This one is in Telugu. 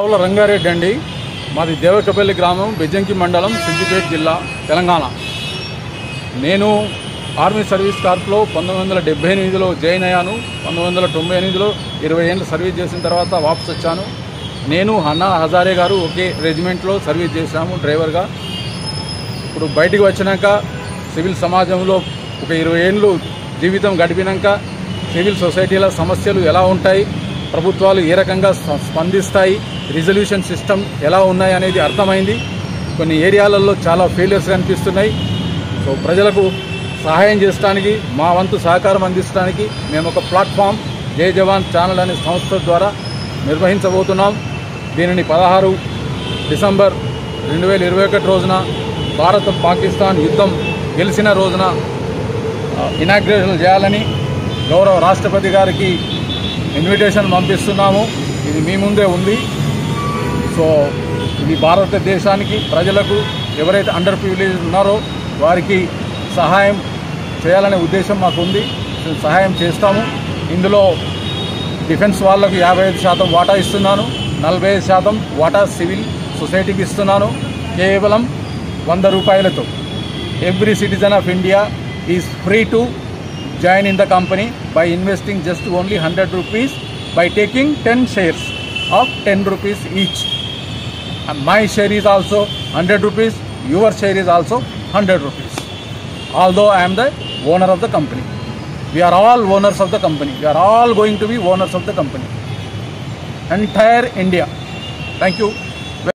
రావుల రంగారెడ్డి అండి మాది దేవకపల్లి గ్రామం బెజ్జంకి మండలం సిద్దిపేట జిల్లా తెలంగాణ నేను ఆర్మీ సర్వీస్ కార్ప్లో పంతొమ్మిది వందల డెబ్బై ఎనిమిదిలో జాయిన్ అయ్యాను పంతొమ్మిది వందల తొంభై ఎనిమిదిలో ఇరవై ఏళ్ళు సర్వీస్ చేసిన తర్వాత వాపస్ వచ్చాను నేను అన్నా హజారే గారు ఒకే రెజిమెంట్లో సర్వీస్ చేశాము డ్రైవర్గా ఇప్పుడు బయటికి వచ్చినాక సివిల్ సమాజంలో ఒక ఇరవై ఏళ్ళు జీవితం గడిపినాక సివిల్ సొసైటీల సమస్యలు ఎలా ఉంటాయి ప్రభుత్వాలు ఏ రకంగా స్ప- స్పందిస్తాయి రిజల్యూషన్ సిస్టమ్ ఎలా ఉన్నాయి అనేది అర్థమైంది కొన్ని ఏరియాలలో చాలా ఫెయిలియర్స్ కనిపిస్తున్నాయి సో ప్రజలకు సహాయం చేయడానికి మా వంతు సహకారం అందించడానికి మేము ఒక ప్లాట్ఫామ్ జై జవాన్ ఛానల్ అనే సంస్థ ద్వారా నిర్వహించబోతున్నాం దీనిని పదహారు డిసెంబర్ రెండు వేల ఇరవై ఒకటి రోజున భారత్ పాకిస్తాన్ యుద్ధం గెలిచిన రోజున ఇనాగ్రేషన్ చేయాలని గౌరవ రాష్ట్రపతి గారికి ఇన్విటేషన్ పంపిస్తున్నాము ఇది మీ ముందే ఉంది సో ఇది భారతదేశానికి ప్రజలకు ఎవరైతే అండర్ ప్రివిలేజ్ ఉన్నారో వారికి సహాయం చేయాలనే ఉద్దేశం మాకు ఉంది సహాయం చేస్తాము ఇందులో డిఫెన్స్ వాళ్ళకు యాభై ఐదు శాతం వాటా ఇస్తున్నాను నలభై ఐదు శాతం వాటా సివిల్ సొసైటీకి ఇస్తున్నాను కేవలం వంద రూపాయలతో every citizen of India is free to join in the company by investing just only hundred rupees by taking ten shares of ten rupees each my share is also hundred rupees your share is also hundred rupees although I am the owner of the company. We are all owners of the company. We are all going to be owners of the company. Entire India. Thank you.